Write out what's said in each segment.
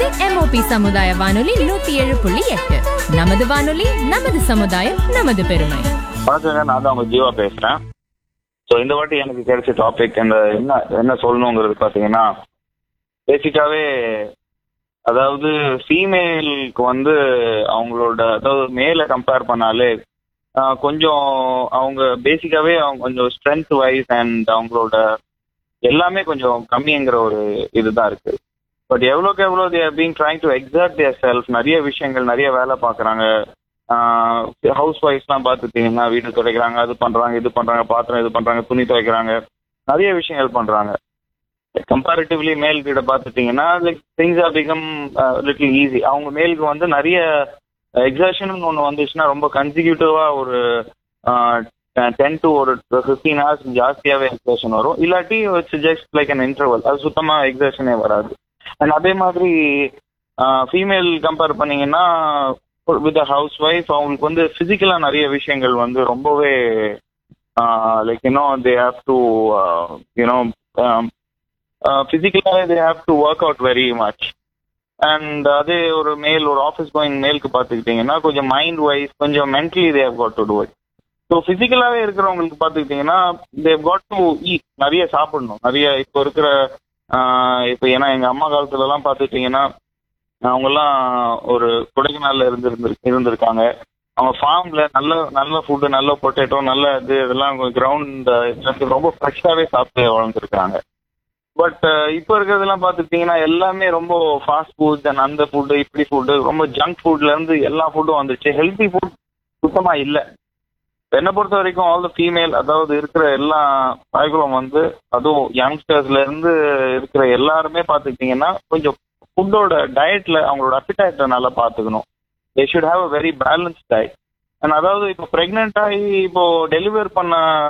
இது எம்ஓபி சமுதாய வானொலி நூத்தி ஏழு புள்ளி எட்டு நமது வானொலி நமது சமுதாயம் நமது பெருமை வணக்கங்க நான் தான் உங்க ஜீவா பேசுறேன் ஸோ இந்த வாட்டி எனக்கு கிடைச்ச டாபிக் இந்த என்ன என்ன சொல்லணுங்கிறது பார்த்தீங்கன்னா பேசிக்காவே அதாவது ஃபீமேலுக்கு வந்து அவங்களோட அதாவது மேல கம்பேர் பண்ணாலே ஆஹ், கொஞ்சம் அவங்க பேசிக்காவே அவங்க கொஞ்சம் ஸ்ட்ரென்த் வைஸ் அண்ட் அவங்களோட எல்லாமே கொஞ்சம் கம்மிங்கிற ஒரு இதுதான் இருக்கு பட் எவ்வளோக்கு எவ்வளோ they're being trying to exact their self நிறைய விஷயங்கள் நிறைய வேலை பார்க்குறாங்க ஹவுஸ் ஒய்ஃப்லாம் பார்த்துட்டீங்கன்னா வீடு துடைக்கிறாங்க அது பண்றாங்க இது பண்றாங்க பாத்திரம் இது பண்றாங்க துணி துவைக்கிறாங்க நிறைய விஷயங்கள் பண்றாங்க கம்பேரிட்டிவ்லி மேல் கிட்ட பார்த்துட்டீங்கன்னா like things are become little easy அவங்க மேலுக்கு வந்து நிறைய எக்ஸாஷன் ஒன்று வந்துச்சுன்னா ரொம்ப கன்சிக்யூட்டிவா ஒரு டென் டு ஒரு ஃபிஃப்டீன் ஹவர்ஸ் ஜாஸ்தியாகவே எக்ஸாஷன் வரும் இல்லாட்டி it's just like an interval அது சுத்தமாக எக்ஸாஷனே வராது அண்ட் அதே மாதிரி ஃபீமேல் கம்பேர் பண்ணீங்கன்னா வித் ஹவுஸ் ஒய்ஃப் அவங்களுக்கு வந்து ஃபிசிக்கலா நிறைய விஷயங்கள் வந்து ரொம்பவே like you know they have to you know ஃபிசிக்கலாவே they have to work out very much and அதே ஒரு மேல் ஒரு ஆஃபீஸ் கோயிங் மேலுக்கு பார்த்துக்கிட்டிங்கன்னா கொஞ்சம் மைண்ட் வைஸ் கொஞ்சம் mentally they have got to two it so ஃபிசிக்கலாகவே இருக்கிறவங்களுக்கு பார்த்துக்கிட்டிங்கன்னா தேவ் காட் டு ஈட் நிறைய சாப்பிடணும் நிறைய இப்போ இருக்கிற இப்போ ஏன்னா எங்கள் அம்மா காலத்துலலாம் பார்த்துக்கிட்டிங்கன்னா அவங்கெல்லாம் ஒரு கொடைக்கானல்ல இருந்து இருந்திருக்காங்க அவங்க ஃபார்ம்ல நல்ல நல்ல ஃபுட்டு நல்ல பொட்டேட்டோ நல்ல இது இதெல்லாம் கிரவுண்ட் ரொம்ப ஃப்ரெஷ்ஷாகவே சாப்பிட்டு வளர்ந்துருக்காங்க பட் இப்போ இருக்கிறதெல்லாம் பார்த்துக்கிட்டிங்கன்னா எல்லாமே ரொம்ப ஃபாஸ்ட் ஃபுட்ஸ் அண்ட் அந்த ஃபுட்டு இப்படி ஃபுட்டு ரொம்ப ஜங்க் ஃபுட்ல இருந்து எல்லா ஃபுட்டும் வந்துச்சு ஹெல்த்தி ஃபுட் சுத்தமாக இல்லை என்னை பொறுத்த வரைக்கும் ஆல் த ஃபீமேல் அதாவது இருக்கிற எல்லா தாய்களும் வந்து அதுவும் யங்ஸ்டர்ஸ்ல இருந்து இருக்கிற எல்லாருமே பார்த்துக்கிட்டிங்கன்னா கொஞ்சம் ஃபுட்டோட டயட்ல அவங்களோட அப்பிடைட்டை நல்லா பார்த்துக்கணும் they should have a very balance diet and அதாவது இப்போ ப்ரெக்னென்ட் ஆகி இப்போ டெலிவர் பண்ண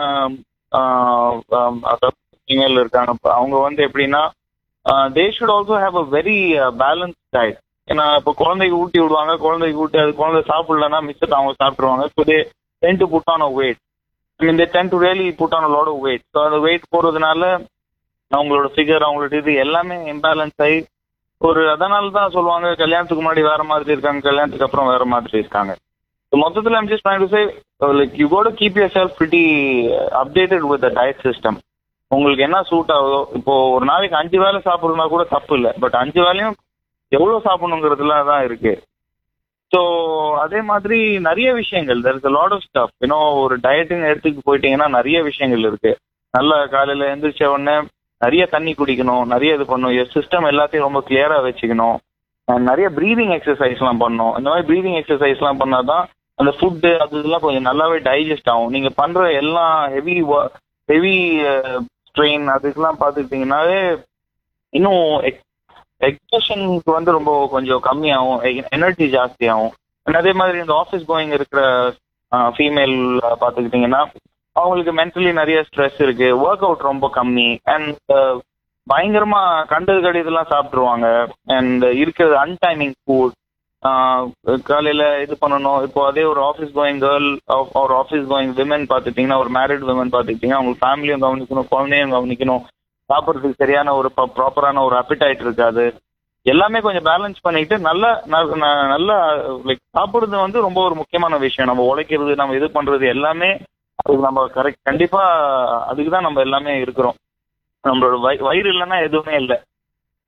அதாவது ஃபீமேல் இருக்காங்க இப்ப அவங்க வந்து எப்படின்னா they should also have a very balance diet ஏன்னா இப்போ குழந்தைக்கு ஊட்டி விடுவாங்க குழந்தைக்கு ஊட்டி அது குழந்தை சாப்பிடலன்னா மிச்சத்தை அவங்க சாப்பிட்ருவாங்க so they tend to put on a weight I mean they tend to really put on a lot of weight so அந்த வெயிட் போகிறதுனால அவங்களோட ஃபிகர் அவங்களோட இது எல்லாமே இம்பேலன்ஸ் ஆகி ஒரு அதனால தான் சொல்லுவாங்க கல்யாணத்துக்கு முன்னாடி வேற மாதிரி இருக்காங்க கல்யாணத்துக்கு அப்புறம் வேற மாதிரி இருக்காங்க ஸோ மொத்தத்தில் I'm just trying to say like you got keep yourself pretty updated with diet system உங்களுக்கு என்ன சூட் ஆகுதோ இப்போ ஒரு நாளைக்கு அஞ்சு வேலை சாப்பிட்றதுனா கூட தப்பு இல்லை பட் அஞ்சு வேலையும் எவ்வளோ சாப்பிடணுங்கிறதுல தான் இருக்கு ஸோ அதே மாதிரி நிறைய விஷயங்கள் there is lot of stuff இன்னும் ஒரு டயட்டுன்னு எடுத்துட்டு போயிட்டீங்கன்னா நிறைய விஷயங்கள் இருக்கு நல்ல காலையில் எந்திரிச்ச உடனே நிறைய தண்ணி குடிக்கணும் நிறைய இது பண்ணணும் சிஸ்டம் எல்லாத்தையும் ரொம்ப கிளியரா வச்சுக்கணும் நிறைய ப்ரீதிங் எக்ஸசைஸ்லாம் பண்ணணும் இந்த மாதிரி ப்ரீதிங் எக்ஸசைஸ்லாம் பண்ணாதான் அந்த ஃபுட்டு அது இதெல்லாம் கொஞ்சம் நல்லாவே டைஜஸ்ட் ஆகும் நீங்க பண்ற எல்லா ஹெவி ஹெவி ஸ்ட்ரெயின் அதுக்கெல்லாம் பார்த்துக்கிட்டிங்கன்னாவே இன்னும் எக்ஸ்பிரஷனுக்கு வந்து ரொம்ப கொஞ்சம் கம்மியாகும் எனர்ஜி ஜாஸ்தியாகும் அதே மாதிரி இந்த ஆஃபீஸ் கோயிங் இருக்கிற ஃபீமேல் பார்த்துக்கிட்டிங்கன்னா அவங்களுக்கு மென்டலி நிறைய ஸ்ட்ரெஸ் இருக்கு ஒர்க் அவுட் ரொம்ப கம்மி அண்ட் பயங்கரமா கண்டது கடிதெல்லாம் சாப்பிட்ருவாங்க அண்ட் இருக்கிறது அன்டைமிங் ஃபுட் காலையில இது பண்ணணும் இப்போ அதே ஒரு ஆஃபீஸ் கோயிங் கேர்ள் ஒரு ஆஃபீஸ் கோயிங் விமன் பார்த்துட்டிங்கன்னா ஒரு மேரிட் விமன் பார்த்துக்கிட்டிங்கன்னா அவங்க ஃபேமிலியும் கவனிக்கணும் குழந்தையும் கவனிக்கணும் சாப்பிட்றதுக்கு சரியான ஒரு ப்ராப்பரான ஒரு அப்பிடைட் இருக்காது எல்லாமே கொஞ்சம் பேலன்ஸ் பண்ணிட்டு நல்ல நல்ல லைக் சாப்பிட்றது வந்து ரொம்ப ஒரு முக்கியமான விஷயம் நம்ம உழைக்கிறது நம்ம இது பண்றது எல்லாமே அதுக்கு நம்ம கரெக்ட் கண்டிப்பா அதுக்கு தான் நம்ம எல்லாமே இருக்கிறோம் நம்மளோட வயிறு இல்லைன்னா எதுவுமே இல்லை